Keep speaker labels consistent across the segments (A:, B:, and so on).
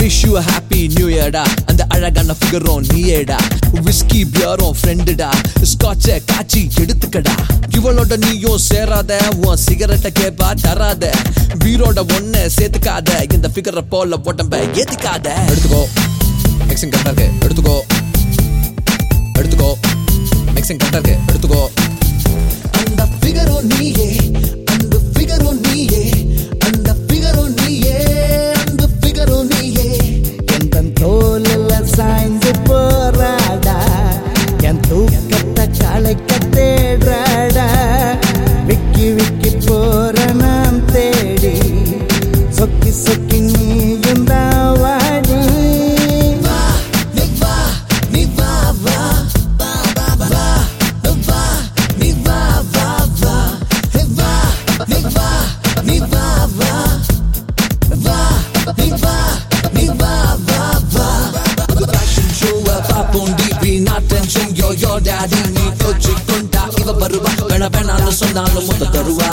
A: Wish you happy new இயர்டா அந்த அழகான ஃபிகரும் நீயேடா விஸ்கி பியரும் ஃப்ரெண்டுடா ஸ்காட்ச காய்ச்சி எடுத்துக்கடா இவளோட நீயும் சேராத உன் சிகரெட்டை கேப்பா தராத வீரோட ஒன்ன சேர்த்துக்காத இந்த ஃபிகரை போல உடம்ப ஏத்திக்காத எடுத்துக்கோ மிக்சிங் கரெக்டா இருக்கு எடுத்துக்கோ எடுத்துக்கோ மிக்சிங் கரெக்டா இருக்கு எடுத்துக்கோ அந்த ஃபிகரும் நீயே அந்த ஃபிகரும் நீயே அந்த ஃபிகரும் நீயே அந்த ஃபிகரும் நீயே
B: எந்த தோலில் சாய்ந்து போறாடா என் தூக்கத்தை களைக்க தேடுறாடா விக்கி விக்கி போற நான் தேடி சொக்கி சொக்கி நீயும் தான் வாடி
A: வா நீ வா நீ வா வா வா வா வா நீ வா வா வா ஹே வா நீ வா நீ வா வா வா நீ வா நீ வா வா வா The fashion show பாப்போம் டிபி not tension yo yo daddy நீ கோச்சு கொண்டா இவ வருவா வேணா வேணான்னு சொன்னாலும் முத்த தருவா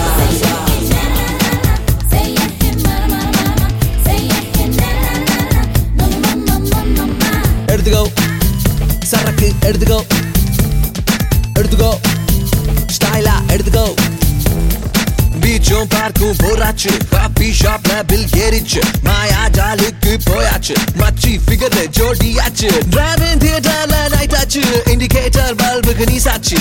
C: Say it, mama, mama. Say it, na na na na. Mama, mama, mama.
A: எடுத்துக்கோ சரக்கு எடுத்துக்கோ எடுத்துக்கோ ஸ்டைலா எடுத்துக்கோ பீச்சும் பார்க்கும் போராச்சு காபி ஷாப்ல பில் ஏறிச்சு மாயா ஜாலுக்கு போயாச்சு மச்சி ஃபிகர் ஜோடியாச்சு டிரைவிங் தியேட்டர்ல நைட் ஆச்சு இண்டிகேட்டர் பல்புக்கு நீ சாச்சு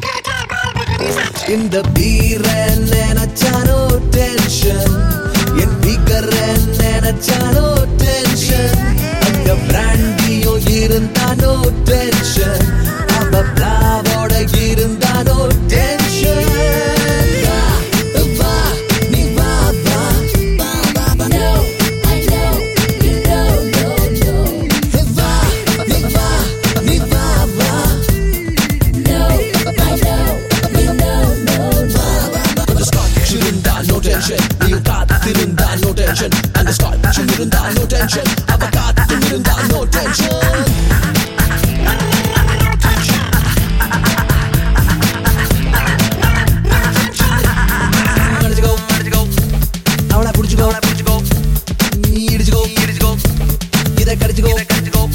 A: இந்த பீர நினைச்சானோ டென்ஷன் என் பீக்கர் நினைச்சானோ டென்ஷன் அங்க பிராண்டியோ இருந்தானோ டென்ஷன் அவ பிளாவோட இருந்தானோ டென்ஷன் வா நீ வா வா
C: No, I know, you know, no, no.
A: வா நீ வா நீ வா வா
C: No, I know, you know, no, no.
A: அந்த ஸ்காட்ச் இருந்தா நோ டென்ஷன் நீ காத்திருந்தா நோ டென்ஷன் அந்த ஸ்காட்ச் இருந்தா நோ டென்ஷன் அவ காத்திருந்தா நோ டென்ஷன் அடிச்சுக்கோ அடிச்சுக்கோ அவளை பிடிச்சுக்கோ அவளை பிடிச்சுக்கோ நீ இடிச்சுக்கோ இடிச்சுக்கோ இதை கடிச்சுக்கோ கடிச்சுக்கோ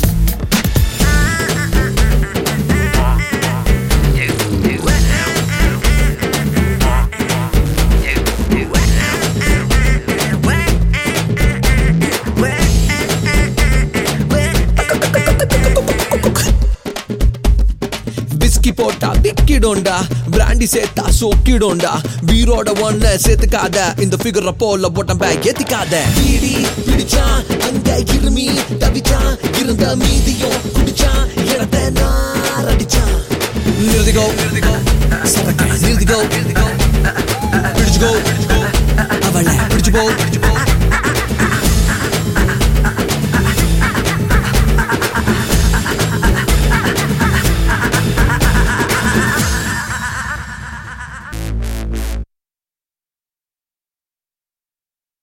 A: விஸ்கி போட்டா விக்கிடும்டா பிராண்டி சேர்த்தா சொக்கிடும்டா வீரோட ஒன்ன சேர்த்துக்காத இந்த ஃபிகரை போல உடம்ப ஏத்திக்காத பீடி பிடிச்சான் அங்க இருமி தவிச்சான் இருந்த மீதியும் குடிச்சான் இடத்த நார் அடிச்சான் நிறுத்திக்கோ சரக்கு நிறுத்திக்கோ பிடிச்சுக்கோ அவளை பிடிச்சு போ